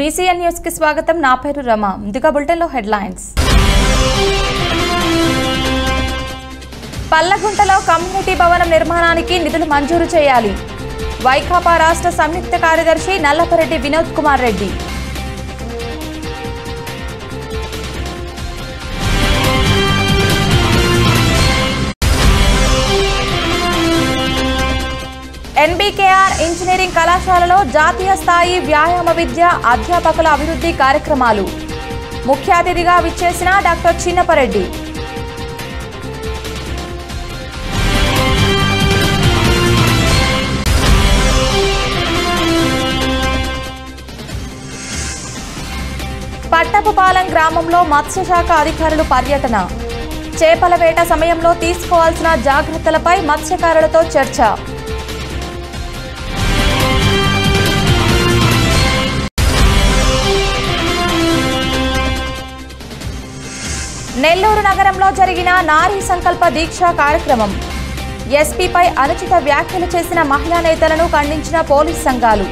BCN news కి స్వాగతం నా పేరు రమ ముందుగా బులెటిన్లో హెడ్లైన్స్ పల్లగుంటలో కమ్యూనిటీ భవనం నిర్మాణానికి నిధులు మంజూరు చేయాలి వైకాపా రాష్ట్ర సంయుక్త కార్యదర్శి నల్లపరెడ్డి వినోద్ కుమార్ రెడ్డి ఎన్బీకేఆర్ ఇంజనీరింగ్ కళాశాలలో జాతీయ స్థాయి వ్యాయామ విద్య అధ్యాపకుల అభివృద్ధి కార్యక్రమాలు ముఖ్య అతిథిగా విచ్చేసిన డాక్టర్ చిన్నపరెడ్డి పట్టపుపాలెం గ్రామంలో మత్స్యశాఖ అధికారులు పర్యటన చేపల వేట సమయంలో తీసుకోవాల్సిన జాగ్రత్తలపై మత్స్యకారులతో చర్చ నెల్లూరు నగరంలో జరిగిన నారీ సంకల్ప దీక్ష కార్యక్రమం ఎస్పీపై అనుచిత వ్యాఖ్యలు చేసిన మహిళా నేతలను ఖండించిన పోలీస్ సంఘాలు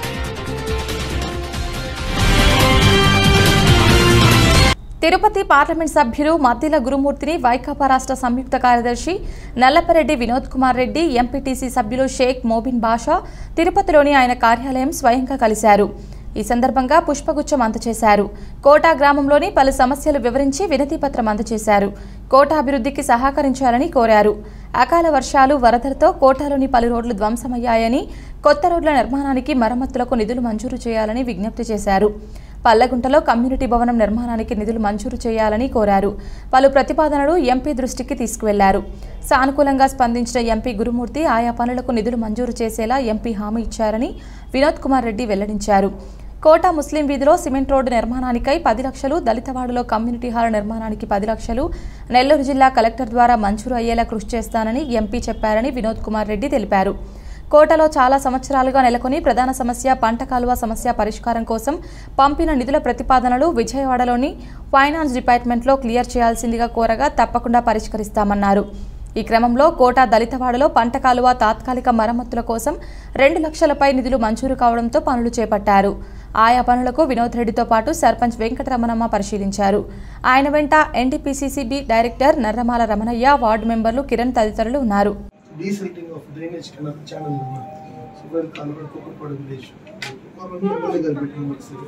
తిరుపతి పార్లమెంట్ సభ్యులు మద్దిల గురుమూర్తిని వైకాపా రాష్ట్ర సంయుక్త కార్యదర్శి నల్లపరెడ్డి వినోద్ కుమార్ రెడ్డి ఎంపీటీసీ సభ్యులు షేక్ మోబిన్ బాషా తిరుపతిలోని ఆయన కార్యాలయం స్వయంగా కలిశారు ఈ సందర్భంగా పుష్పగుచ్చం అందజేశారు కోటా గ్రామంలోని పలు సమస్యలు వివరించి వినతి పత్రం అందజేశారు కోట అభివృద్ధికి సహకరించాలని కోరారు అకాల వర్షాలు వరదలతో కోటాలోని పలు రోడ్లు ధ్వంసమయ్యాయని కొత్త రోడ్ల నిర్మాణానికి మరమ్మతులకు నిధులు మంజూరు చేయాలని విజ్ఞప్తి చేశారు పల్లగుంటలో కమ్యూనిటీ భవనం నిర్మాణానికి నిధులు మంజూరు చేయాలని కోరారు పలు ప్రతిపాదనలు ఎంపీ దృష్టికి తీసుకువెళ్లారు సానుకూలంగా స్పందించిన ఎంపీ గురుమూర్తి ఆయా పనులకు నిధులు మంజూరు చేసేలా ఎంపీ హామీ ఇచ్చారని వినోద్ కుమార్ రెడ్డి వెల్లడించారు కోట ముస్లిం వీధిలో సిమెంట్ రోడ్డు నిర్మాణానికై పది లక్షలు దళితవాడలో కమ్యూనిటీ హాల్ నిర్మాణానికి పది లక్షలు నెల్లూరు జిల్లా కలెక్టర్ ద్వారా మంజూరు అయ్యేలా కృషి చేస్తానని ఎంపీ చెప్పారని వినోద్ కుమార్ రెడ్డి తెలిపారు కోటలో చాలా సంవత్సరాలుగా నెలకొని ప్రధాన సమస్య పంట కాలువ సమస్య పరిష్కారం కోసం పంపిన నిధుల ప్రతిపాదనలు విజయవాడలోని ఫైనాన్స్ డిపార్ట్మెంట్లో క్లియర్ చేయాల్సిందిగా కోరగా తప్పకుండా పరిష్కరిస్తామన్నారు ఈ క్రమంలో కోట దళితవాడలో పంట కాలువ తాత్కాలిక మరమ్మతుల కోసం రెండు లక్షలపై నిధులు మంజూరు కావడంతో పనులు చేపట్టారు ఆయా పనులకు వినోద్ రెడ్డితో పాటు సర్పంచ్ వెంకటరమణమ్మ పరిశీలించారు ఆయన వెంట NTPCCB director Narramala Ramanaiah ward మెంబర్లు కిరణ్ తదితరులు ఉన్నారు desilting of drainage canal channel సుబల్ కాలువ కుక్కపాడు విలేజ్ వాళ్ళని ఎమ్మెల్యే గారు పెట్టిన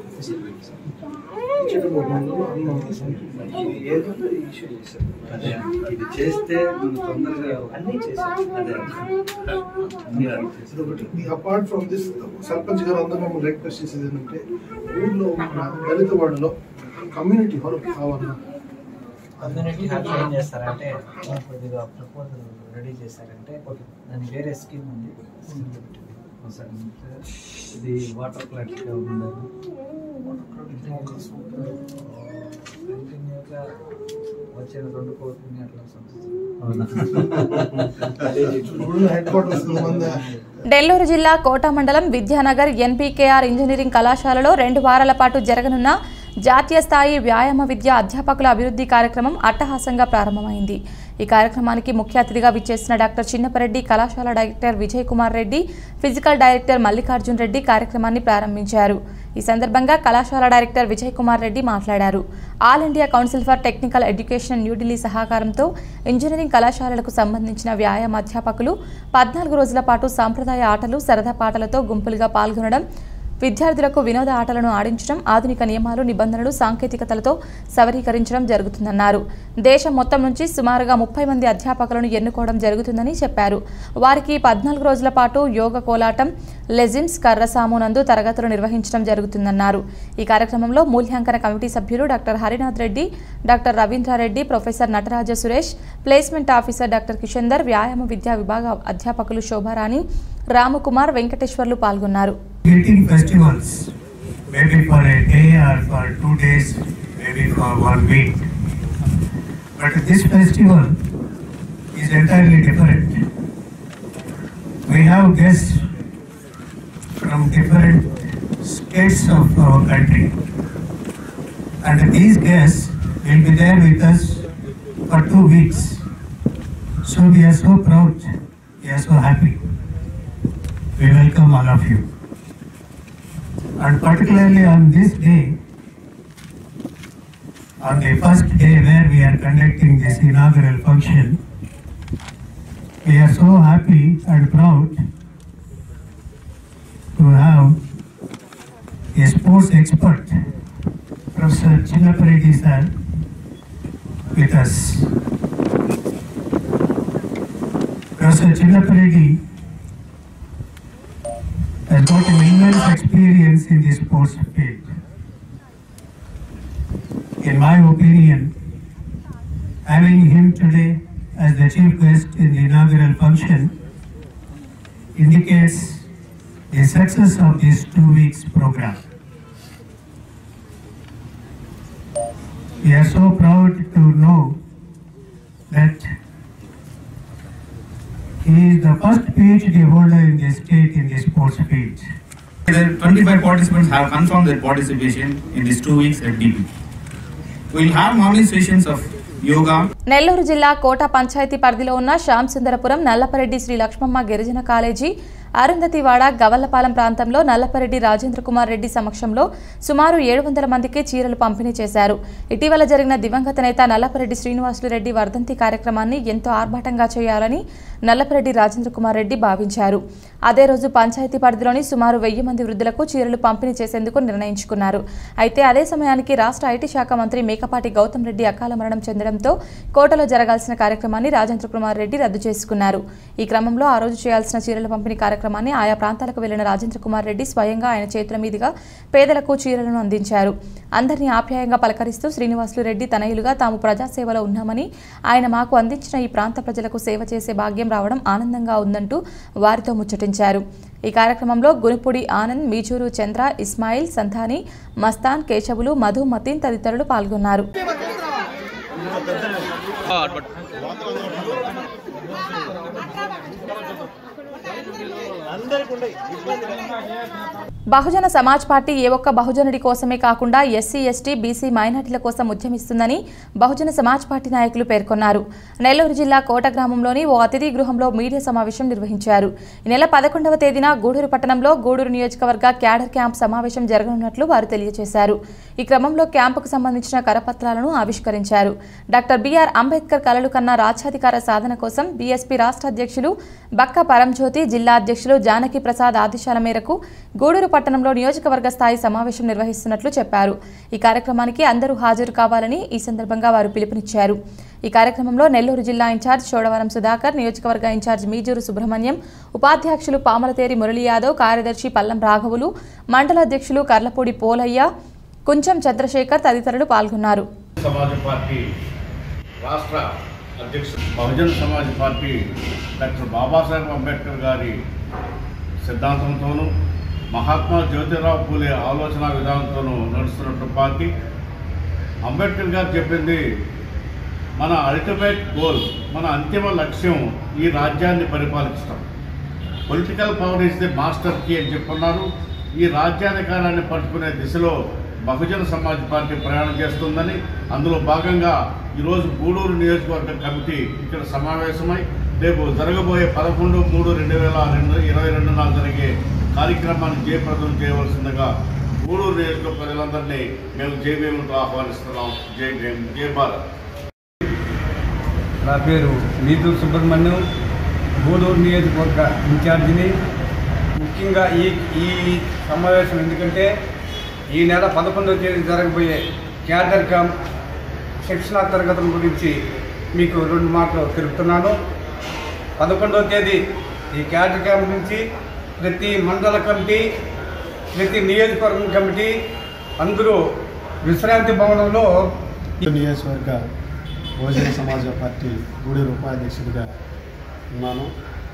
ఏదో ఇష్యూ చేశారు అదే ఇది చేస్తే మనం తొందరగా అన్నీ చేశారు అదే అన్నీ అన్నీ చేశారు. ఒకటి అపార్ట్ ఫ్రమ్ దిస్ సర్పంచ్ గారు అందరూ మమ్మల్ని రిక్వెస్ట్ చేసేది ఏంటంటే ఊర్లో ఉన్న దళిత వాడలో కమ్యూనిటీ హాల్ కావాలన్నా కమ్యూనిటీ హాల్ ఏం చేస్తారంటే కొద్దిగా ప్రపోజల్ రెడీ చేశారంటే దాని వేరే స్కీమ్ ఉంది స్కీమ్ పెట్టి ఒకసారి ఇది వాటర్ ప్లాంట్ గా ఉండాలి కంటిన్యూగా వచ్చిన రెండు కోట్లు అట్లా సంతృప్తి ఊళ్ళో హెడ్ క్వార్టర్స్ మంది నెల్లూరు జిల్లా కోట మండలం విద్యానగర్ ఎన్పీకేఆర్ ఇంజనీరింగ్ కళాశాలలో రెండు వారాల పాటు జరగనున్న జాతీయ స్థాయి వ్యాయామ విద్య అధ్యాపకుల అభివృద్ధి కార్యక్రమం అట్టహాసంగా ప్రారంభమైంది ఈ కార్యక్రమానికి ముఖ్య అతిథిగా విచ్చేసిన డాక్టర్ చిన్నపరెడ్డి కళాశాల director Vijay Kumar Reddy physical director Mallikarjun Reddy కార్యక్రమాన్ని ప్రారంభించారు ఈ సందర్భంగా కళాశాల డైరెక్టర్ విజయ్ కుమార్ రెడ్డి మాట్లాడారు All India Council for Technical Education New Delhi సహకారంతో ఇంజనీరింగ్ కళాశాలలకు సంబంధించిన వ్యాయామ అధ్యాపకులు పద్నాలుగు రోజుల పాటు సాంప్రదాయ ఆటలు సరదా పాటలతో గుంపులుగా పాల్గొనడం విద్యార్థులకు వినోద ఆటలను ఆడించడం ఆధునిక నియమాలు నిబంధనలు సాంకేతికతలతో సవరీకరించడం జరుగుతుందన్నారు దేశం మొత్తం నుంచి సుమారుగా ముప్పై మంది అధ్యాపకులను ఎన్నుకోవడం జరుగుతుందని చెప్పారు వారికి పద్నాలుగు రోజుల పాటు యోగ కోలాటం లెజిమ్స్ కర్రసాము నందు తరగతులు నిర్వహించడం జరుగుతుందన్నారు ఈ కార్యక్రమంలో మూల్యాంకన కమిటీ సభ్యులు doctor Harinath Reddy doctor Ravindrareddy professor Nataraja Suresh placement officer doctor Kishandar వ్యాయామ విద్యా విభాగ అధ్యాపకులు శోభారాణి రామకుమార్ వెంకటేశ్వర్లు పాల్గొన్నారు Creating festivals, maybe for a day or for two days, maybe for one week. But this festival is entirely different. We have guests from different states of our country. And these guests will be there with us for two weeks. So we are so proud, we are so happy. We welcome all of you. And particularly on this day, on the first day where we are conducting this inaugural function, we are so happy and proud to have a sports expert, Professor Chinnappareddy sir, with us. Professor Chinnappareddy has got an immense experience in the sports field. In my opinion, having him today as the chief guest in the inaugural function indicates the success of this two weeks program. We are so proud to know that he is the first PhD holder in the state in the sports field. The 25 participants have confirmed their participation in these two weeks at DP. We will have morning sessions of yoga, Nellore జిల్లా కోట పంచాయతీ పరిధిలో ఉన్న శ్యాంసుందరపురం నల్లపరెడ్డి శ్రీ లక్ష్మమ్మ గిరిజన college Arundhativada గవల్లపాలెం ప్రాంతంలో నల్లపరెడ్డి రాజేంద్ర కుమార్ రెడ్డి సమక్షంలో సుమారు ఏడు వందల మందికి చీరలు పంపిణీ చేశారు ఇటీవల జరిగిన దివంగత నేత నల్లపరెడ్డి శ్రీనివాసులు రెడ్డి వర్ధంతి కార్యక్రమాన్ని ఎంతో ఆర్భాటంగా చేయాలని నల్లపరెడ్డి రాజేంద్ర కుమార్ రెడ్డి భావించారు అదే రోజు పంచాయతీ పరిధిలోని సుమారు వెయ్యి మంది వృద్ధులకు చీరలు పంపిణీ చేసేందుకు నిర్ణయించుకున్నారు అయితే అదే సమయానికి రాష్ట్ర ఐటీ శాఖ మంత్రి మేకపాటి గౌతమ్ రెడ్డి అకాల మరణం చెందడంతో కోటలో జరగాల్సిన కార్యక్రమాన్ని రాజేంద్ర కుమార్ రెడ్డి రద్దు చేసుకున్నారు ఈ క్రమంలో ఆ రోజు చేయాల్సిన చీరల పంపిణీ కార్యక్రమాన్ని ఆయా ప్రాంతాలకు వెళ్లిన రాజేంద్ర కుమార్ రెడ్డి స్వయంగా ఆయన చేతుల మీదుగా పేదలకు చీరలను అందించారు అందరినీ ఆప్యాయంగా పలకరిస్తూ శ్రీనివాసులు రెడ్డి తనయులుగా తాము ప్రజాసేవలో ఉన్నామని ఆయన మాకు అందించిన ఈ ప్రాంత ప్రజలకు సేవ చేసే భాగ్యం రావడం ఆనందంగా ఉందంటూ వారితో ముచ్చటించారు ఈ కార్యక్రమంలో గునిపూడి ఆనంద్ మీచూరు చంద్ర ఇస్మాయిల్ సంధాని మస్తాన్ కేశవులు మధు మతీన్ తదితరులు పాల్గొన్నారు బహుజన సమాజ్ పార్టీ ఏ ఒక్క బహుజనుడి కోసమే కాకుండా ఎస్సీ ఎస్టీ బీసీ మైనార్టీల కోసం ఉద్యమిస్తుందని బహుజన సమాజ్ పార్టీ నాయకులు పేర్కొన్నారు నెల్లూరు జిల్లా కోట గ్రామంలోని ఓ అతిథి గృహంలో మీడియా సమావేశం నిర్వహించారు ఈ నెల పదకొండవ తేదీన గూడూరు పట్టణంలో గూడూరు నియోజకవర్గ క్యాడర్ క్యాంప్ సమావేశం జరగనున్నట్లు వారు తెలియజేశారు ఈ క్రమంలో క్యాంపుకు సంబంధించిన కరపత్రాలను ఆవిష్కరించారు డాక్టర్ బిఆర్ అంబేద్కర్ కలలు కన్న రాజ్యాధికార సాధన కోసం బీఎస్పీ రాష్ట్ర అధ్యక్షులు బక్క పరంజ్యోతి జిల్లా అధ్యక్షులు జానకి ప్రసాద్ ఆదేశాల మేరకు గూడూరు పట్టణంలో నియోజకవర్గ స్థాయి సమావేశం నిర్వహిస్తున్నట్లు చెప్పారు ఈ కార్యక్రమానికి అందరూ హాజరు కావాలని ఈ సందర్భంగా వారు పిలుపునిచ్చారు ఈ కార్యక్రమంలో నెల్లూరు జిల్లా ఇన్ఛార్జ్ చోడవరం సుధాకర్ నియోజకవర్గ ఇన్ఛార్జ్ మీజూరు సుబ్రహ్మణ్యం ఉపాధ్యక్షులు పామలతేరి మురళీ యాదవ్ కార్యదర్శి పల్లం రాఘవులు మండల అధ్యక్షులు కర్లపూడి పోలయ్య కుంచం చంద్రశేఖర్ తదితరులు పాల్గొన్నారు సమాజ్ పార్టీ రాష్ట్ర అధ్యక్షుడు బహుజన్ సమాజ్ పార్టీ డాక్టర్ బాబాసాహెబ్ అంబేద్కర్ గారి సిద్ధాంతంతోనూ మహాత్మా జ్యోతిరావు పూలే ఆలోచన విధానంతోనూ నడుస్తున్నట్టు పార్టీ అంబేద్కర్ గారు చెప్పింది మన అల్టిమేట్ గోల్ మన అంతిమ లక్ష్యం ఈ రాజ్యాన్ని పరిపాలించడం political power is the master key అని చెప్పున్నారు ఈ రాజ్యాధికారాన్ని పట్టుకునే దిశలో బహుజన సమాజ్ పార్టీ ప్రయాణం చేస్తుందని అందులో భాగంగా ఈరోజు గూడూరు నియోజకవర్గ కమిటీ ఇక్కడ సమావేశమై రేపు జరగబోయే పదకొండు మూడు రెండు వేల రెండు ఇరవై రెండు నాడు జరిగే కార్యక్రమాన్ని జయప్రదం చేయవలసిందిగా గూడూరు నియోజకవర్గ ప్రజలందరినీ మేము జయభీములతో ఆహ్వానిస్తున్నాం జై భీమ్ జై భారత్ నా పేరు నీతు సుబ్రహ్మణ్యం గూడూరు నియోజకవర్గ ఇన్ఛార్జిని ముఖ్యంగా ఈ ఈ సమావేశం ఎందుకంటే ఈ నెల పదకొండవ తేదీ జరగబోయే క్యాడర్ క్యాంప్ శిక్షణా తరగతుల గురించి మీకు రెండు మాటలు తెలుపుతున్నాను పదకొండవ తేదీ ఈ క్యాడర్ క్యాంప్ నుంచి ప్రతి మండల కమిటీ ప్రతి నియోజకవర్గం కమిటీ అందరూ విశ్రాంతి భవనంలో నియోజకవర్గ బహుజన సమాజ పార్టీ గూడూరు ఉపాధ్యక్షుడిగా ఉన్నాను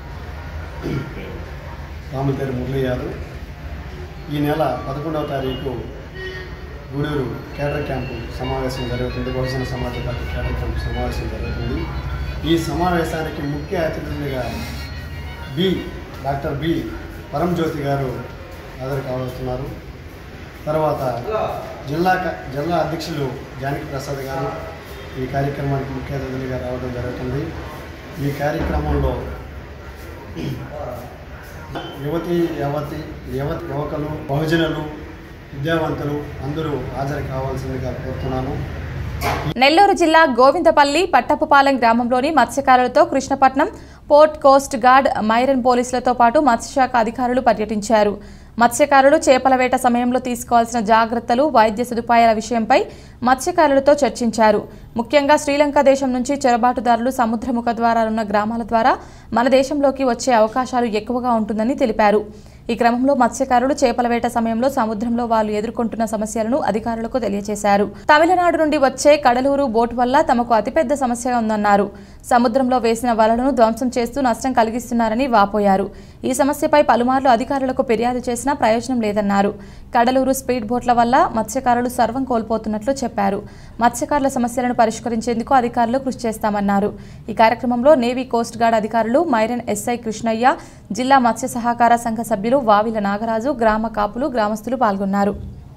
రామతేరు మురళీ యాదవ్ ఈ నెల పదకొండవ తారీఖు గూడూరు కేడర్ క్యాంపు సమావేశం జరుగుతుంది బహుజన సమాజ పార్టీ కేడర్ క్యాంపు సమావేశం జరుగుతుంది ఈ సమావేశానికి ముఖ్య అతిథులుగా బి డాక్టర్ బి పరంజ్యోతి గారు హాజరు కావస్తున్నారు తర్వాత జిల్లా క- జిల్లా అధ్యక్షులు జానకి ప్రసాద్ గారు ఈ కార్యక్రమానికి ముఖ్య అతిథులుగా రావడం జరుగుతుంది ఈ కార్యక్రమంలో యువతి యువతి యువత యువకులు బహుజనులు విద్యావంతులు అందరూ హాజరు కావాల్సిందిగా కోరుతున్నాను నెల్లూరు జిల్లా గోవిందపల్లి పట్టపుపాలెం గ్రామంలోని మత్స్యకారులతో Krishnapatnam port coast guard marine పోలీసులతో పాటు మత్స్యశాఖ అధికారులు పర్యటించారు మత్స్యకారులు చేపల వేట సమయంలో తీసుకోవాల్సిన జాగ్రత్తలు వైద్య సదుపాయాల విషయంపై మత్స్యకారులతో చర్చించారు ముఖ్యంగా శ్రీలంక దేశం నుంచి చొరబాటుదారులు సముద్ర ముఖద్వారాలున్న గ్రామాల ద్వారా మన దేశంలోకి వచ్చే అవకాశాలు ఎక్కువగా ఉంటుందని తెలిపారు ఈ క్రమంలో మత్స్యకారులు చేపల వేట సమయంలో సముద్రంలో వాళ్ళు ఎదుర్కొంటున్న సమస్యలను అధికారులకు తెలియజేశారు తమిళనాడు నుండి వచ్చే కడలూరు బోటు వల్ల తమకు అతిపెద్ద సమస్య ఉందన్నారు సముద్రంలో వేసిన వలలను ధ్వంసం చేస్తూ నష్టం కలిగిస్తున్నారని వాపోయారు ఈ సమస్యపై పలుమార్లు అధికారులకు ఫిర్యాదు చేసినా ప్రయోజనం లేదన్నారు కడలూరు స్పీడ్ బోట్ల వల్ల మత్స్యకారులు సర్వం కోల్పోతున్నట్లు చెప్పారు మత్స్యకారుల సమస్యలను పరిష్కరించేందుకు అధికారులు కృషి చేస్తామన్నారు ఈ కార్యక్రమంలో నేవీ కోస్ట్ గార్డ్ అధికారులు మైరన్ ఎస్ఐ కృష్ణయ్య జిల్లా మత్స్య సహకార సంఘ సభ్యులు వావిల నాగరాజు గ్రామ కాపులు గ్రామస్తులు పాల్గొన్నారు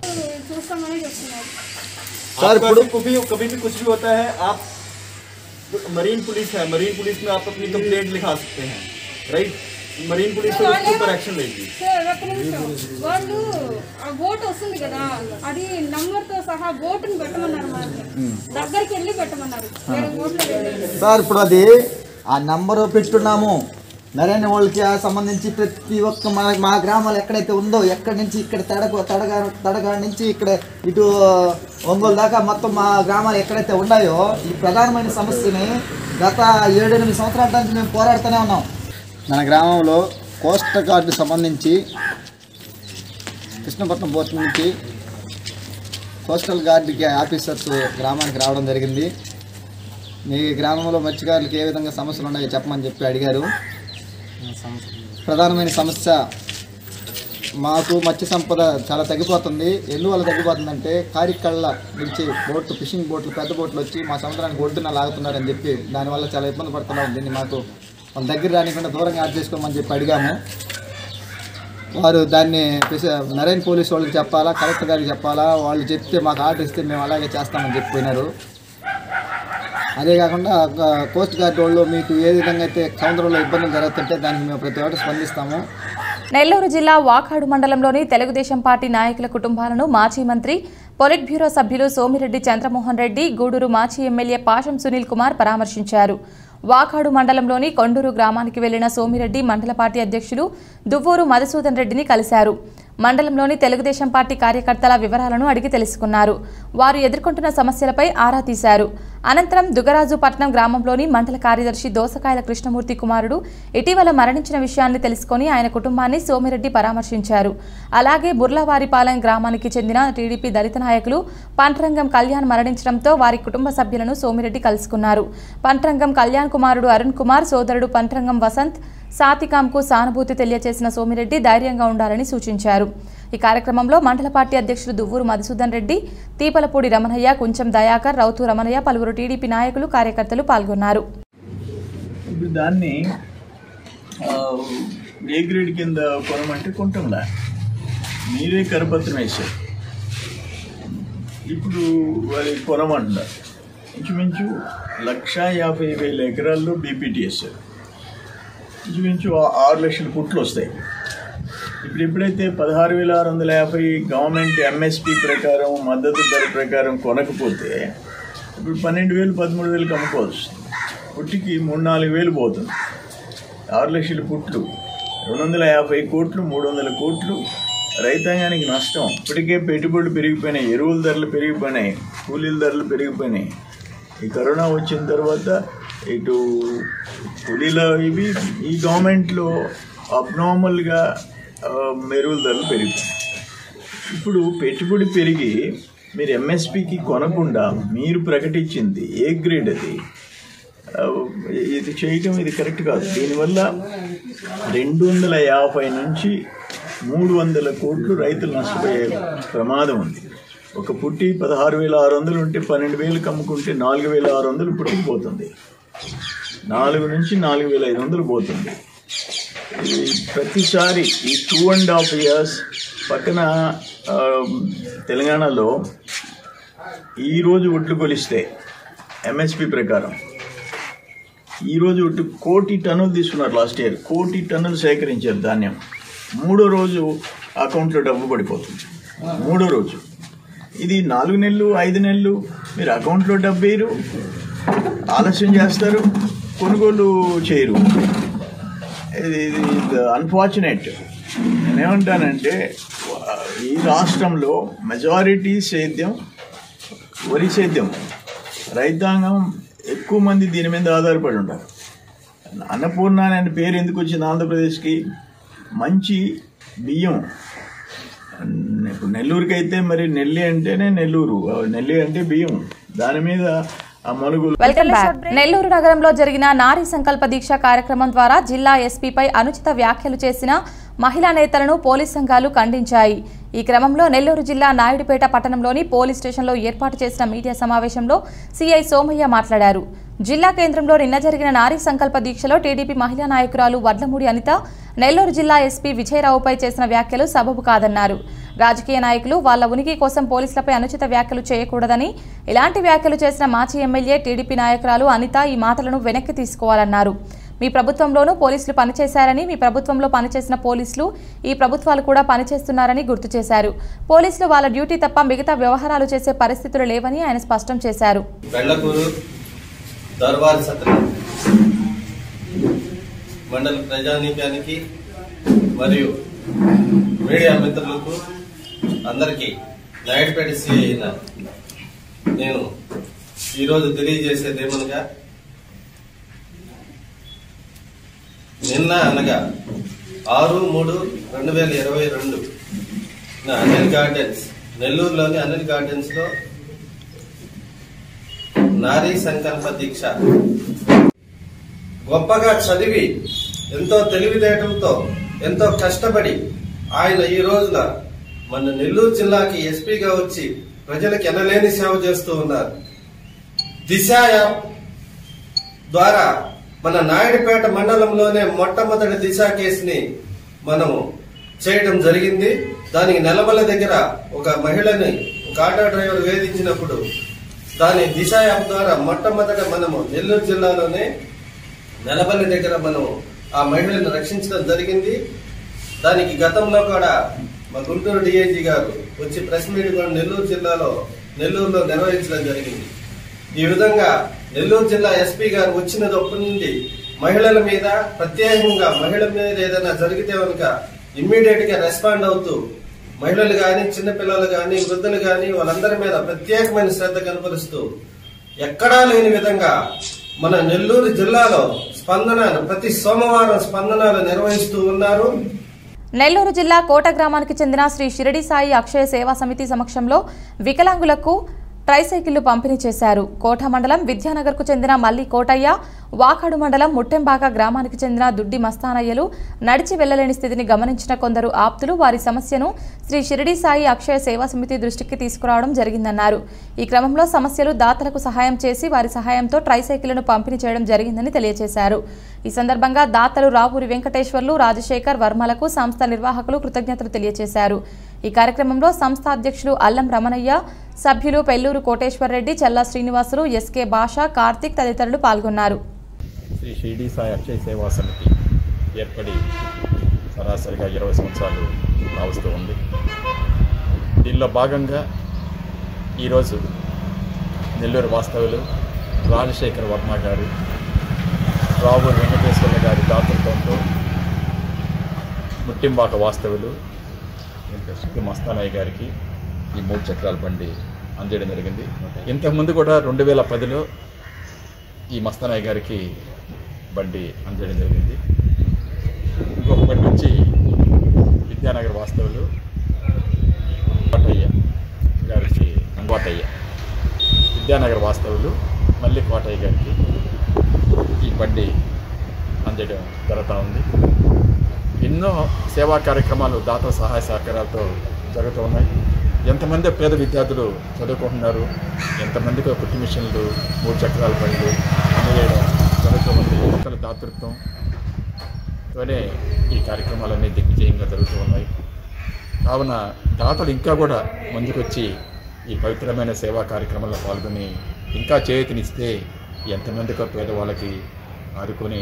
सर आपको भी कभी भी कुछ भी होता है आप मरीन पुलिस है मरीन पुलिस में आप अपनी कंप्लेंट लिखा सकते हैं राइट मरीन पुलिस तो उसके ऊपर एक्शन लेगी సార్ ఒక్క నిమిషం వాళ్ళు ఆ బోట్ వస్తుంది కదా అది నంబర్ తో సహా బోటుని పెట్టమన్నారు మాకు దగ్గరికి వెళ్ళి పెట్టమన్నారు వేరే బోట్లో వెళ్ళలేదు సార్ ఇప్పుడు అది ఆ నంబరు పెట్టున్నాము నరేంద్ర వాళ్ళకి ఆ సంబంధించి ప్రతి ఒక్క మా మా గ్రామాలు ఎక్కడైతే ఉందో ఎక్కడి నుంచి ఇక్కడ తడగ తడగా తడగా నుంచి ఇక్కడ ఇటు ఒంగోలు దాకా మొత్తం మా గ్రామాలు ఎక్కడైతే ఉన్నాయో ఈ ప్రధానమైన సమస్యని గత ఏడెనిమిది సంవత్సరాల నుంచి మేము పోరాడుతూనే ఉన్నాం మన గ్రామంలో కోస్ట్ గార్డు సంబంధించి కృష్ణపట్నం పోర్ట్ నుంచి కోస్టల్ గార్డుకి ఆఫీసర్స్ గ్రామానికి రావడం జరిగింది మీ గ్రామంలో మత్స్యకారులకు ఏ విధంగా సమస్యలు ఉన్నాయో చెప్పమని చెప్పి అడిగారు ప్రధానమైన సమస్య మాకు మత్స్య సంపద చాలా తగ్గిపోతుంది ఎందువల్ల తగ్గిపోతుందంటే కారికళ్ళ నుంచి బోట్లు ఫిషింగ్ బోట్లు పెద్ద బోట్లు వచ్చి మా సముద్రానికి ఒడ్డున లాగుతున్నారని చెప్పి దానివల్ల చాలా ఇబ్బంది పడుతున్నాం దీన్ని మాకు వాళ్ళ దగ్గర రానికుండా దూరంగా యాడ్ చేసుకోమని చెప్పి అడిగాము వారు దాన్ని పిస- నరేన్ పోలీస్ వాళ్ళకి చెప్పాలా కలెక్టర్ గారికి చెప్పాలా వాళ్ళు చెప్తే మాకు ఆర్డర్ ఇస్తే మేము అలాగే చేస్తామని చెప్పిపోయినారు అదే కాకుండా ఆ, కోస్ట్ గార్డ్ వాళ్ళు మీకు ఏ విధంగా అయితే సముద్రంలో ఇబ్బందులు జరుగుతుంటే దానికి మేము ప్రతి ఒక్కటి స్పందిస్తాము నెల్లూరు జిల్లా వాకాడు మండలంలోని తెలుగుదేశం పార్టీ నాయకుల కుటుంబాలను మాజీ మంత్రి పొలిట్ బ్యూరో సభ్యులు సోమిరెడ్డి చంద్రమోహన్ రెడ్డి గూడూరు మాజీ ఎమ్మెల్యే పాషం సునీల్ కుమార్ పరామర్శించారు వాకాడు మండలంలోని కొండూరు గ్రామానికి వెళ్లిన సోమిరెడ్డి మండల పార్టీ అధ్యక్షులు దువ్వూరు మధుసూదన్ రెడ్డిని కలిశారు మండలంలోని తెలుగుదేశం పార్టీ కార్యకర్తల వివరాలను అడిగి తెలుసుకున్నారు వారు ఎదుర్కొంటున్న సమస్యలపై ఆరా తీశారు అనంతరం దుగరాజుపట్నం గ్రామంలోని మండల కార్యదర్శి దోసకాయల కృష్ణమూర్తి కుమారుడు ఇటీవల మరణించిన విషయాన్ని తెలుసుకొని ఆయన కుటుంబాన్ని సోమిరెడ్డి పరామర్శించారు అలాగే బుర్లవారిపాలెం గ్రామానికి చెందిన టీడీపీ దళిత నాయకులు పంటరంగం కళ్యాణ్ మరణించడంతో వారి కుటుంబ సభ్యులను సోమిరెడ్డి కలుసుకున్నారు పంటరంగం కళ్యాణ్ కుమారుడు అరుణ్ కుమార్ సోదరుడు పంటరంగం వసంత్ సాతికాంకు సానుభూతి తెలియజేసిన సోమిరెడ్డి ధైర్యంగా ఉండాలని సూచించారు ఈ కార్యక్రమంలో మండల పార్టీ అధ్యక్షులు దువ్వూరు మధుసూదన్ రెడ్డి తీపలపూడి రమణయ్య కుంచెం దయాకర్ రౌతు రమణయ్య పలువురు టీడీపీ నాయకులు కార్యకర్తలు పాల్గొన్నారు ఇప్పుడు దాన్ని ఆ, ఏ గ్రేడ్ కింద కొనమంటే కొంటాంలా మీరే కరపత్రం వేశారు ఇప్పుడు వాళ్ళు కొనమంటున్నారు ఇంచుమించు లక్ష యాభై వేల ఎకరాల్లో బీపీటీ వేశారు ఇంచుమించు ఆ- ఆరు లక్షల పుట్లు వస్తాయి ఇప్పుడు ఎప్పుడైతే పదహారు వేల ఆరు వందల యాభై గవర్నమెంట్ ఎంఎస్పి ప్రకారం మద్దతు ధర ప్రకారం కొనకపోతే ఇప్పుడు పన్నెండు వేలు పదమూడు వేలకు అమ్ముకోవచ్చు పుట్టికి మూడు నాలుగు వేలు పోతుంది ఆరు లక్షల పుట్లు రెండు వందల యాభై కోట్లు మూడు వందల కోట్లు రైతాంగానికి నష్టం ఇప్పటికే పెట్టుబడులు పెరిగిపోయినాయి ఎరువుల ధరలు పెరిగిపోయినాయి కూలీల ధరలు పెరిగిపోయినాయి ఈ కరోనా వచ్చిన తర్వాత ఇటు కూలీల ఇవి ఈ గవర్నమెంట్లో అబ్నార్మల్గా ఎరువుల ధరలు పెరిగిపోయినాయి ఇప్పుడు పెట్టుబడి పెరిగి మీరు ఎంఎస్పికి కొనకుండా మీరు ప్రకటించింది ఏ గ్రేడ్ అది ఆ, ఇది చేయటం ఇది కరెక్ట్ కాదు దీనివల్ల రెండు వందల యాభై నుంచి మూడు వందల కోట్లు రైతులు నష్టపోయే ప్రమాదం ఉంది ఒక పుట్టి పదహారు వేల ఆరు వందలు ఉంటే పన్నెండు వేలకు అమ్ముకుంటే నాలుగు వేల ఆరు వందలు పుట్టికి పోతుంది నాలుగు నుంచి నాలుగు వేల ఐదు వందలు పోతుంది ఇది ప్రతిసారి ఈ టూ అండ్ హాఫ్ ఇయర్స్ పక్కన ఆ, తెలంగాణలో ఈరోజు ఒట్లు కొలిస్తే ఎంఎస్పి ప్రకారం ఈరోజు ఒట్టు కోటి టన్నులు తీసుకున్నారు లాస్ట్ ఇయర్ కోటి టన్నులు సేకరించారు ధాన్యం మూడో రోజు అకౌంట్లో డబ్బు పడిపోతుంది మూడో రోజు ఇది నాలుగు నెలలు ఐదు నెలలు మీరు అకౌంట్లో డబ్బు వేయరు ఆలస్యం చేస్తారు కొనుగోలు చేయరు ఇది ఇది అన్ఫార్చునేట్ నేనేమంటానంటే ఈ రాష్ట్రంలో మెజారిటీ సేద్యం వరి సేద్యం రైతాంగం ఎక్కువ మంది దీని మీద ఆధారపడి ఉంటారు అన్నపూర్ణ అనే పేరు ఎందుకు వచ్చింది ఆంధ్రప్రదేశ్కి మంచి బియ్యం ఇప్పుడు నెల్లూరుకి అయితే మరి నెల్లి అంటేనే నెల్లూరు నెల్లి అంటే బియ్యం దాని మీద ఆ మలుగులు వెల్కమ్ బ్యాక్ నెల్లూరు నగరంలో జరిగిన నారీ సంకల్ప దీక్ష కార్యక్రమం ద్వారా జిల్లా ఎస్పీపై అనుచిత వ్యాఖ్యలు చేసిన మహిళా నేతలను పోలీస్ సంఘాలు ఖండించాయి ఈ క్రమంలో నెల్లూరు జిల్లా నాయుడుపేట పట్టణంలోని పోలీస్ స్టేషన్లో ఏర్పాటు చేసిన మీడియా సమావేశంలో సీఐ సోమయ్య మాట్లాడారు జిల్లా కేంద్రంలో నిన్న జరిగిన నారీ సంకల్ప దీక్షలో టీడీపీ మహిళా నాయకురాలు వడ్లమూడి అనిత నెల్లూరు జిల్లా ఎస్పీ విజయరావుపై చేసిన వ్యాఖ్యలు సబబు కాదన్నారు రాజకీయ నాయకులు వాళ్ల ఉనికి కోసం పోలీసులపై అనుచిత వ్యాఖ్యలు చేయకూడదని ఇలాంటి వ్యాఖ్యలు చేసిన మాజీ ఎమ్మెల్యే టీడీపీ నాయకురాలు అనిత ఈ మాటలను వెనక్కి తీసుకోవాలన్నారు మీ ప్రభుత్వంలోనూ పోలీసులు పనిచేశారని మీ ప్రభుత్వంలో పనిచేసిన పోలీసులు ఈ ప్రభుత్వాలు కూడా పనిచేస్తున్నారని గుర్తు చేశారు పోలీసులు వాళ్ళ డ్యూటీ తప్ప మిగతా వ్యవహారాలు చేసే పరిస్థితులు లేవని ఆయన స్పష్టం చేశారు బెళ్లకూరు దర్బార్ సత్రం మండల ప్రజానీకానికి మరియు మీడియా మిత్రులకు అందరికీ నాయుడుపేట సిఐ అయిన నేను ఈరోజు తెలియజేసేది ఏమనగా నిన్న అనగా ఆరు మూడు రెండు వేల ఇరవై రెండు అనిల్ గార్డెన్స్ నెల్లూరులోని అనిల్ గార్డెన్స్ లో నారీ సంకల్ప దీక్ష గొప్పగా చదివి ఎంతో తెలివితేటలతో ఎంతో కష్టపడి ఆయన ఈ రోజున మన నెల్లూరు జిల్లాకి ఎస్పీగా వచ్చి ప్రజలకు ఎనలేని సేవ చేస్తూ ఉన్నారు దిశ యాప్ ద్వారా మన నాయుడుపేట మండలంలోనే మొట్టమొదటి దిశ కేసుని మనము చేయడం జరిగింది దానికి నెలబల్ల దగ్గర ఒక మహిళని ఒక ఆటో డ్రైవర్ వేధించినప్పుడు దాని దిశ యాప్ ద్వారా మొట్టమొదట మనము నెల్లూరు జిల్లాలోనే నెలబల్లి దగ్గర మనం ఆ మహిళను రక్షించడం జరిగింది దానికి గతంలో కూడా మా గుంటూరు డిఐజీ గారు వచ్చి ప్రెస్ మీట్ కూడా నెల్లూరు జిల్లాలో నెల్లూరులో నిర్వహించడం జరిగింది ఈ విధంగా నెల్లూరు జిల్లా ఎస్పీ గారు వచ్చినప్పటి నుండి మహిళల మీద ప్రత్యేకంగా మహిళల మీద ఏదైనా జరిగితే కనుక ఇమ్మీడియట్ గా రెస్పాండ్ అవుతూ మహిళలు గాని చిన్నపిల్లలు గాని వృద్ధులు గాని వాళ్ళందరి మీద ప్రత్యేకమైన శ్రద్ధ కనపరుస్తూ ఎక్కడా లేని విధంగా మన నెల్లూరు జిల్లాలో స్పందనలు ప్రతి సోమవారం స్పందనలు నిర్వహిస్తూ ఉన్నారు నెల్లూరు జిల్లా కోట గ్రామానికి చెందిన శ్రీ షిరడి సాయి అక్షయ సేవా సమితి సమక్షంలో వికలాంగులకు ట్రైసైకిళ్లు పంపిణీ చేశారు కోట మండలం విద్యానగర్కు చెందిన మల్లి కోటయ్య వాకాడు మండలం ముట్టెంబాక గ్రామానికి చెందిన దుడ్డి మస్తానయ్యలు నడిచి వెళ్లలేని స్థితిని గమనించిన కొందరు ఆప్తులు వారి సమస్యను శ్రీ షిరిడి సాయి అక్షయ సేవా సమితి దృష్టికి తీసుకురావడం జరిగిందన్నారు ఈ క్రమంలో సమస్యలు దాతలకు సహాయం చేసి వారి సహాయంతో ట్రైసైకిళ్లను పంపిణీ చేయడం జరిగిందని తెలియజేశారు ఈ సందర్భంగా దాతలు రావూరి వెంకటేశ్వర్లు రాజశేఖర్ వర్మలకు సంస్థ నిర్వాహకులు కృతజ్ఞతలు తెలియజేశారు ఈ కార్యక్రమంలో సంస్థ అధ్యక్షులు అల్లం రమణయ్య సభ్యులు పెల్లూరు కోటేశ్వరరెడ్డి చల్లా శ్రీనివాసులు ఎస్కే భాష కార్తిక్ తదితరులు పాల్గొన్నారు శ్రీ షిరిడి సాయి అక్షయ సేవా సమితి ఏర్పడి సరాసరిగా ఇరవై సంవత్సరాలు కావస్తూ ఉంది దీనిలో భాగంగా ఈరోజు నెల్లూరు వాస్తవులు రాజశేఖర్ వర్మ గారు రావూరు వెంకటేశ్వర్ల గారి దాతృత్వంతో ముట్టింబాక వాస్తవులు మస్తానయ్య గారికి ఈ మూడు చక్రాల బండి అందజేయడం జరిగింది ఇంతకుముందు కూడా రెండు వేల పదిలో ఈ మస్తానయ్య గారికి బండి అందజేయడం జరిగింది ఇంకొక బండి వచ్చి విద్యానగర్ వాస్తవులు కోటయ్య గారికి కోటయ్య విద్యానగర్ వాస్తవులు మళ్ళీ కోటయ్య గారికి ఈ బండి అందజేయడం జరుగుతూ ఉంది ఎన్నో సేవా కార్యక్రమాలు దాతల సహాయ సహకారాలతో జరుగుతూ ఉన్నాయి ఎంతమంది పేద విద్యార్థులు చదువుకుంటున్నారు ఎంతమందికి కుట్టి మిషన్లు మూడు చక్రాల బండ్లు అందజేయడం జరుగుతూ ఉంది ఒకరి దాతృత్వంతోనే ఈ కార్యక్రమాలన్నీ దిగ్విజయంగా జరుగుతూ ఉన్నాయి కావున దాతలు ఇంకా కూడా ముందుకొచ్చి ఈ పవిత్రమైన సేవా కార్యక్రమంలో పాల్గొని ఇంకా చేతినిస్తే ఎంతమందికో పేదవాళ్ళకి ఆదుకొని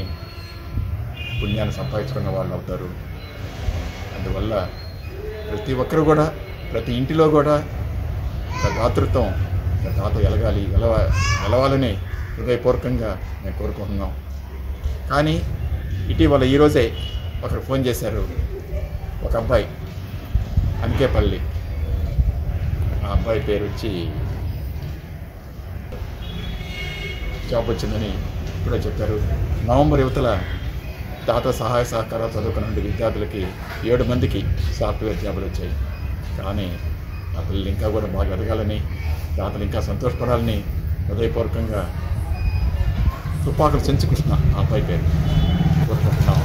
పుణ్యాన్ని సంపాదించుకున్న వాళ్ళు అవుతారు అందువల్ల ప్రతి ఒక్కరు కూడా ప్రతి ఇంటిలో కూడా ఒక దాతృత్వం ఒక దాత ఎలగాలి ఎలవ ఎలవాలని హృదయపూర్వకంగా మేము కోరుకుంటున్నాం కానీ ఇటీవల ఈరోజే ఒకరు ఫోన్ చేశారు ఒక అబ్బాయి అనికేపల్లి ఆ అబ్బాయి పేరు వచ్చి జాబ్ వచ్చిందని ఇప్పుడే చెప్పారు నవంబర్ యువతల దాత సహాయ సహకారాలు చదువుకున్న విద్యార్థులకి ఏడు మందికి సాఫ్ట్వేర్ జాబులు వచ్చాయి కానీ ఆ పిల్లలు ఇంకా కూడా బాగా ఎదగాలని దాతలు ఇంకా సంతోషపడాలని హృదయపూర్వకంగా తుపాకులు చెంచి కృష్ణ ఆ అబ్బాయి పేరు కోరుకుంటున్నాం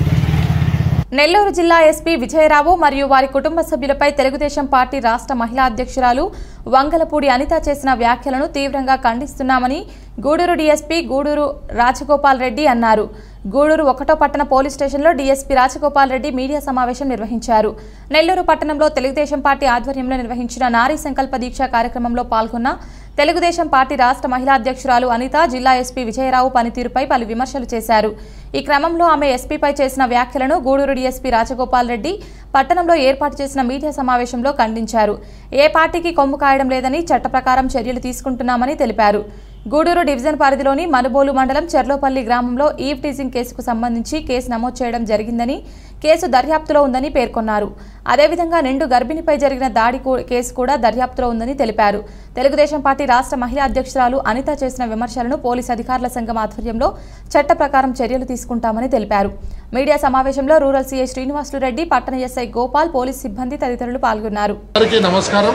నెల్లూరు జిల్లా ఎస్పీ విజయరావు మరియు వారి కుటుంబ సభ్యులపై తెలుగుదేశం పార్టీ రాష్ట్ర మహిళా అధ్యక్షురాలు వంగలపూడి అనిత చేసిన వ్యాఖ్యలను తీవ్రంగా ఖండిస్తున్నామని గూడూరు డీఎస్పీ గూడూరు రాజగోపాల్ రెడ్డి అన్నారు గూడూరు ఒకటో పట్టణ పోలీస్ స్టేషన్లో డీఎస్పీ రాజగోపాల్ రెడ్డి మీడియా సమావేశం నిర్వహించారు నెల్లూరు పట్టణంలో తెలుగుదేశం పార్టీ ఆధ్వర్యంలో నిర్వహించిన నారీ సంకల్ప దీక్ష కార్యక్రమంలో పాల్గొన్న తెలుగుదేశం పార్టీ రాష్ట్ర మహిళా అధ్యక్షురాలు అనిత జిల్లా ఎస్పీ విజయరావు పనితీరుపై పలు విమర్శలు చేశారు ఈ క్రమంలో ఆమె ఎస్పీపై చేసిన వ్యాఖ్యలను గూడూరు డీఎస్పీ రాజగోపాల్ రెడ్డి పట్టణంలో ఏర్పాటు చేసిన మీడియా సమావేశంలో ఖండించారు ఏ పార్టీకి కొమ్ము కాయడం లేదని చట్ట ప్రకారం చర్యలు తీసుకుంటున్నామని తెలిపారు గూడూరు డివిజన్ పరిధిలోని మనుబోలు మండలం చెర్లోపల్లి గ్రామంలో ఈవ్ టీజింగ్ కేసుకు సంబంధించి కేసు నమోదు చేయడం జరిగిందని కేసు దర్యాప్తులో ఉందని పేర్కొన్నారు అదేవిధంగా నిండు గర్భిణిపై జరిగిన దాడి కూ- కేసు కూడా దర్యాప్తులో ఉందని తెలిపారు తెలుగుదేశం పార్టీ రాష్ట్ర మహిళా అధ్యక్షురాలు అనిత చేసిన విమర్శలను పోలీసు అధికారుల సంఘం ఆధ్వర్యంలో చట్ట ప్రకారం చర్యలు తీసుకుంటామని తెలిపారు మీడియా సమావేశంలో రూరల్ సీఐ శ్రీనివాసులు రెడ్డి పట్టణ ఎస్ఐ గోపాల్ పోలీస్ సిబ్బంది తదితరులు పాల్గొన్నారు అందరికీ నమస్కారం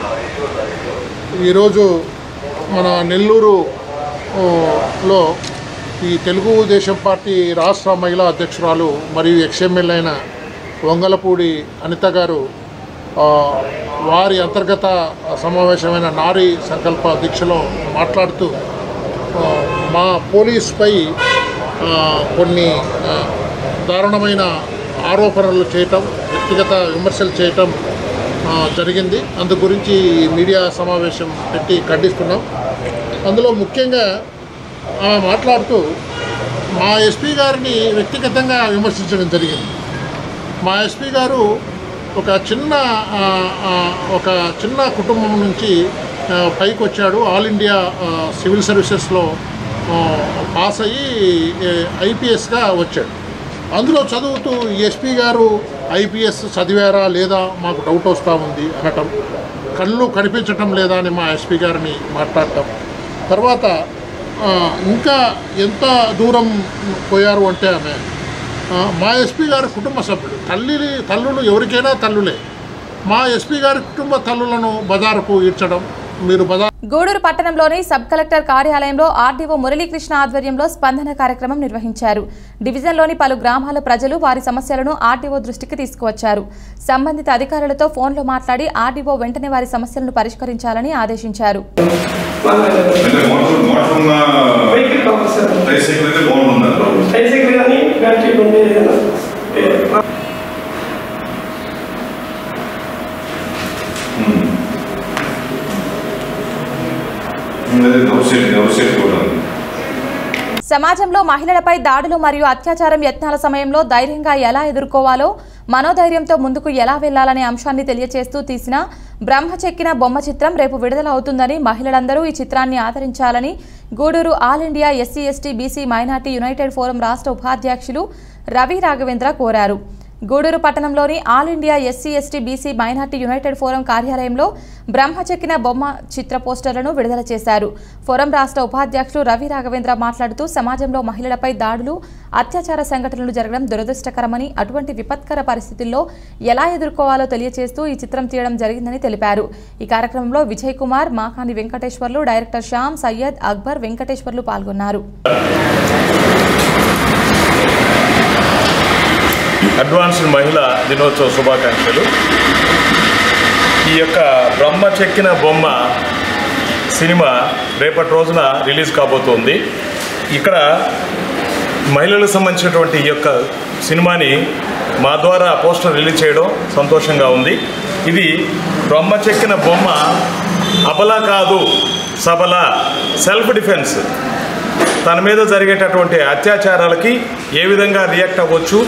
ఈరోజు మన నెల్లూరు ఓ, లో ఈ తెలుగుదేశం పార్టీ రాష్ట్ర మహిళా అధ్యక్షురాలు మరియు ఎక్స్ఎమ్మెల్యే అయిన వంగలపూడి అనిత గారు ఆ, వారి అంతర్గత సమావేశమైన నారీ సంకల్ప దీక్షలో మాట్లాడుతూ ఆ, మా పోలీస్పై ఆ, కొన్ని ఆ, దారుణమైన ఆరోపణలు చేయటం వ్యక్తిగత విమర్శలు చేయటం ఆ, జరిగింది అందు గురించి ఈ మీడియా సమావేశం పెట్టి ఖండిస్తున్నాం అందులో ముఖ్యంగా ఆమె మాట్లాడుతూ మా ఎస్పీ గారిని వ్యక్తిగతంగా విమర్శించడం జరిగింది మా ఎస్పీ గారు ఒక చిన్న ఆ, ఆ, ఒక చిన్న కుటుంబం నుంచి ఆ, పైకి వచ్చాడు ఆల్ ఇండియా ఆ, సివిల్ సర్వీసెస్లో ఆ, పాస్ అయ్యి ఐపీఎస్గా వచ్చాడు అందులో చదువుతూ ఎస్పీ గారు ఐపీఎస్ చదివారా లేదా మాకు డౌట్ వస్తూ ఉంది అనటం కళ్ళు కనిపించటం లేదా అని మా ఎస్పీ గారిని మాట్లాడటం తర్వాత ఆ, ఇంకా ఎంత దూరం పోయారు అంటే ఆమె ఆ, మా ఎస్పీ గారి కుటుంబ సభ్యుడు తల్లి తల్లులు ఎవరికైనా తల్లులే మా ఎస్పీ గారి కుటుంబ తల్లులను బజారుకు ఈడ్చడం మీరు బజార్ గూడూరు పట్టణంలోని సబ్ కలెక్టర్ కార్యాలయంలో ఆర్డీఓ మురళీకృష్ణ ఆధ్వర్యంలో స్పందన కార్యక్రమం నిర్వహించారు డివిజన్లోని పలు గ్రామాల ప్రజలు వారి సమస్యలను ఆర్డీఓ దృష్టికి తీసుకువచ్చారు సంబంధిత అధికారులతో ఫోన్లో మాట్లాడి ఆర్డీఓ వెంటనే వారి సమస్యలను పరిష్కరించాలని ఆదేశించారు ట్రైసైకిల్ అయితే బాగుంటుందా ట్రైసైకిల్ కానీ బ్యాటరీ ఉండే ఏదైనా అదే దౌర్సేట్ దౌర్సేట్ కూడా సమాజంలో మహిళలపై దాడులు మరియు అత్యాచారం యత్నాల సమయంలో ధైర్యంగా ఎలా ఎదుర్కోవాలో మనోధైర్యంతో ముందుకు ఎలా వెళ్లాలనే అంశాన్ని తెలియచేస్తూ తీసిన బ్రహ్మ చెక్కిన బొమ్మ చిత్రం రేపు విడుదల అవుతుందని మహిళలందరూ ఈ చిత్రాన్ని ఆదరించాలని Gudur All India SC ST BC minority united forum రాష్ట్ర ఉపాధ్యక్షులు రవి రాఘవేంద్ర కోరారు గూడూరు పట్టణంలోని All India SC ST BC minority united forum కార్యాలయంలో బ్రహ్మ చెక్కిన బొమ్మ చిత్ర పోస్టర్లను విడుదల చేశారు ఫోరం రాష్ట్ర ఉపాధ్యక్షులు రవి రాఘవేంద్ర మాట్లాడుతూ సమాజంలో మహిళలపై దాడులు అత్యాచార సంఘటనలు జరగడం దురదృష్టకరమని అటువంటి విపత్కర పరిస్థితుల్లో ఎలా ఎదుర్కోవాలో తెలియజేస్తూ ఈ చిత్రం తీయడం జరిగిందని తెలిపారు ఈ కార్యక్రమంలో విజయ్ కుమార్ మాకాని వెంకటేశ్వర్లు డైరెక్టర్ శ్యామ్ సయ్యద్ అక్బర్ వెంకటేశ్వర్లు పాల్గొన్నారు అడ్వాన్స్డ్ మహిళా దినోత్సవ శుభాకాంక్షలు ఈ యొక్క బ్రహ్మ చెక్కిన బొమ్మ సినిమా రేపటి రోజున రిలీజ్ కాబోతోంది ఇక్కడ మహిళలకు సంబంధించినటువంటి ఈ యొక్క సినిమాని మా ద్వారా పోస్టర్ రిలీజ్ చేయడం సంతోషంగా ఉంది ఇది బ్రహ్మ చెక్కిన బొమ్మ అబల కాదు సబల సెల్ఫ్ డిఫెన్స్ తన మీద జరిగేటటువంటి అత్యాచారాలకి ఏ విధంగా రియాక్ట్ అవ్వచ్చు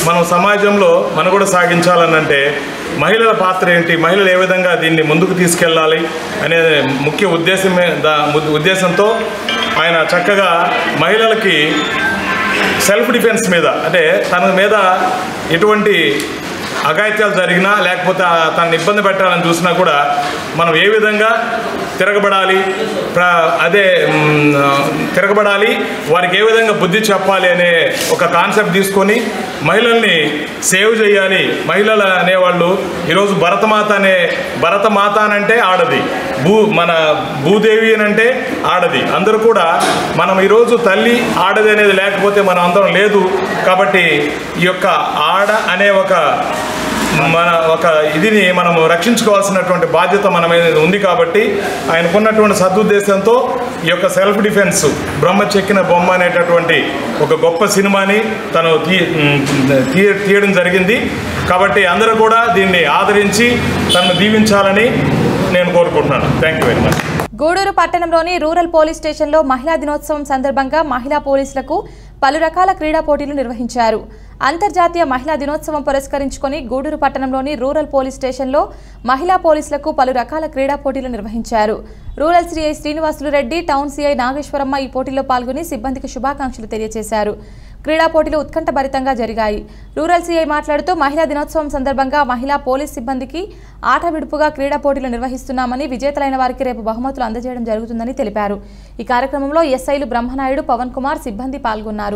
మనం సమాజంలో మనుగడ సాగించాలనంటే మహిళల పాత్ర ఏంటి మహిళలు ఏ విధంగా దీన్ని ముందుకు తీసుకెళ్ళాలి అనే ముఖ్య ఉద్దేశమే దా ఉద్దేశంతో ఆయన చక్కగా మహిళలకి సెల్ఫ్ డిఫెన్స్ మీద అంటే తన మీద ఎటువంటి అఘాయిత్యాలు జరిగినా లేకపోతే ఆ తనని ఇబ్బంది పెట్టాలని చూసినా కూడా మనం ఏ విధంగా తిరగబడాలి ప్ర అదే మ్, తిరగబడాలి వారికి ఏ విధంగా బుద్ధి చెప్పాలి అనే ఒక కాన్సెప్ట్ తీసుకొని మహిళల్ని సేవ్ చేయాలి మహిళలు అనేవాళ్ళు ఈరోజు భరతమాత అనే భరతమాత అనంటే ఆడది భూ మన భూదేవి అని అంటే ఆడది అందరూ కూడా మనం ఈరోజు తల్లి ఆడది అనేది లేకపోతే మనం అందరం లేదు కాబట్టి ఈ యొక్క ఆడ అనే ఒక మన ఒక ఇదిని మనము రక్షించుకోవాల్సినటువంటి బాధ్యత మన మీద ఉంది కాబట్టి ఆయనకున్నటువంటి సదుద్దేశంతో ఈ యొక్క సెల్ఫ్ డిఫెన్స్ బ్రహ్మ చెక్కిన బొమ్మ అనేటటువంటి ఒక గొప్ప సినిమాని తను తీ తీ తీయడం జరిగింది కాబట్టి అందరూ కూడా దీన్ని ఆదరించి తనను దీవించాలని నేను కోరుకుంటున్నాను thank you very much Gudur పట్టణంలోని రూరల్ పోలీస్ స్టేషన్లో మహిళా దినోత్సవం సందర్భంగా మహిళా పోలీసులకు పలు రకాల క్రీడా పోటీలు నిర్వహించారు అంతర్జాతీయ మహిళా దినోత్సవం పురస్కరించుకొని గూడూరు పట్టణంలోని రూరల్ పోలీస్ స్టేషన్లో మహిళా పోలీసులకు పలు రకాల క్రీడా పోటీలు నిర్వహించారు rural CI Srinivasulu Reddy town CI Nageswaramma ఈ పోటీలో పాల్గొని సిబ్బందికి శుభాకాంక్షలు తెలియజేశారు క్రీడా పోటీలు ఉత్కంఠభరితంగా జరిగాయి రూరల్ సీఐ మాట్లాడుతూ మహిళా దినోత్సవం సందర్భంగా మహిళా పోలీస్ సిబ్బందికి ఆట విడుపుగా క్రీడా పోటీలు నిర్వహిస్తున్నామని విజేతలైన వారికి రేపు బహుమతులు అందజేయడం జరుగుతుందని తెలిపారు ఈ కార్యక్రమంలో ఎస్ఐలు బ్రహ్మనాయుడు పవన్ కుమార్ సిబ్బంది పాల్గొన్నారు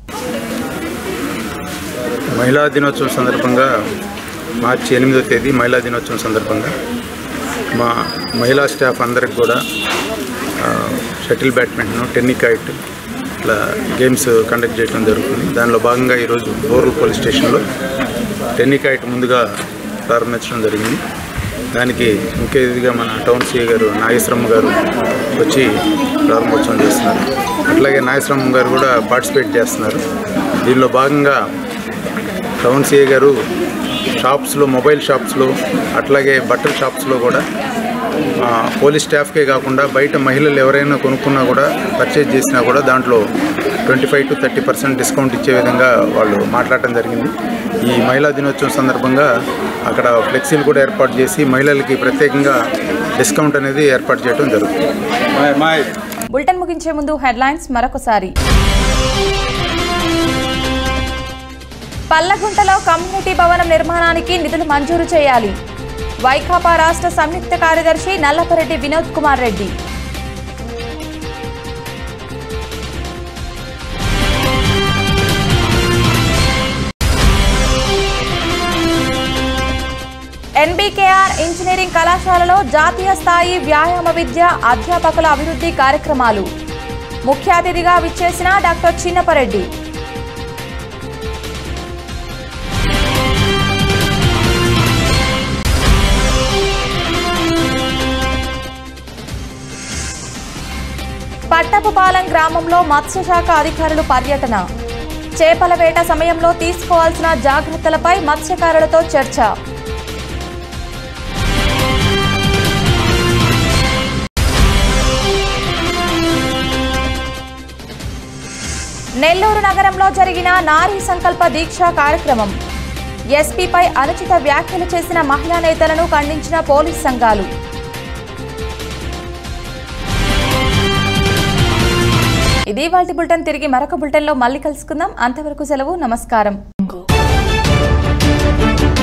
మహిళా దినోత్సవం సందర్భంగా మార్చి ఎనిమిదో తేదీ మహిళా దినోత్సవం సందర్భంగా మా మహిళా స్టాఫ్ అందరికి కూడా ఆ, షటిల్ బ్యాడ్మింటన్ టెన్నికైట్ ఇట్లా గేమ్స్ కండక్ట్ చేయడం జరుగుతుంది దానిలో భాగంగా ఈరోజు రూరల్ పోలీస్ స్టేషన్లో టెన్నికైట్ ముందుగా ప్రారంభించడం జరిగింది దానికి ముఖ్య అతిథిగా మన టౌన్ సిఐ గారు నాగేశ్వరమ్మ గారు వచ్చి ప్రారంభోత్సవం చేస్తున్నారు అట్లాగే నాగేశ్వరమ్మ గారు కూడా పార్టిసిపేట్ చేస్తున్నారు దీనిలో భాగంగా టౌన్ సిఐ గారు షాప్స్లో మొబైల్ షాప్స్లో అట్లాగే బట్టల షాప్స్లో కూడా ఆ, పోలీస్ స్టాఫ్కే కాకుండా బయట మహిళలు ఎవరైనా కొనుక్కున్నా కూడా పర్చేజ్ చేసినా కూడా దాంట్లో twenty five to thirty percent discount ఇచ్చే విధంగా వాళ్ళు మాట్లాడటం జరిగింది ఈ మహిళా దినోత్సవం సందర్భంగా అక్కడ ఫ్లెక్సీలు కూడా ఏర్పాటు చేసి మహిళలకి ప్రత్యేకంగా డిస్కౌంట్ అనేది ఏర్పాటు చేయడం జరుగుతుంది బులెటిన్ ముగించే ముందు హెడ్లైన్స్ మరొకసారి పల్లగుంటలో కమ్యూనిటీ భవనం నిర్మాణానికి నిధులు మంజూరు చేయాలి వైకాపా రాష్ట్ర సంయుక్త కార్యదర్శి నల్లపరెడ్డి వినోద్ కుమార్ రెడ్డి ఎన్బీకేఆర్ ఇంజనీరింగ్ కళాశాలలో జాతీయ స్థాయి వ్యాయామ విద్య అధ్యాపకుల అభివృద్ధి కార్యక్రమాలు ముఖ్య అతిథిగా విచ్చేసిన డాక్టర్ చిన్నపరెడ్డి పట్టపుపాలెం గ్రామంలో మత్స్యశాఖ అధికారులు పర్యటన చేపల వేట సమయంలో తీసుకోవాల్సిన జాగ్రత్తలపై మత్స్యకారులతో చర్చ నెల్లూరు నగరంలో జరిగిన నారీ సంకల్ప దీక్ష కార్యక్రమం ఎస్పీపై అనుచిత వ్యాఖ్యలు చేసిన మహిళా నేతలను ఖండించిన పోలీస్ సంఘాలు ఇది వాటి బులెటిన్ తిరిగి మరొక బులెటిన్లో మళ్ళీ కలుసుకుందాం అంతవరకు సెలవు నమస్కారం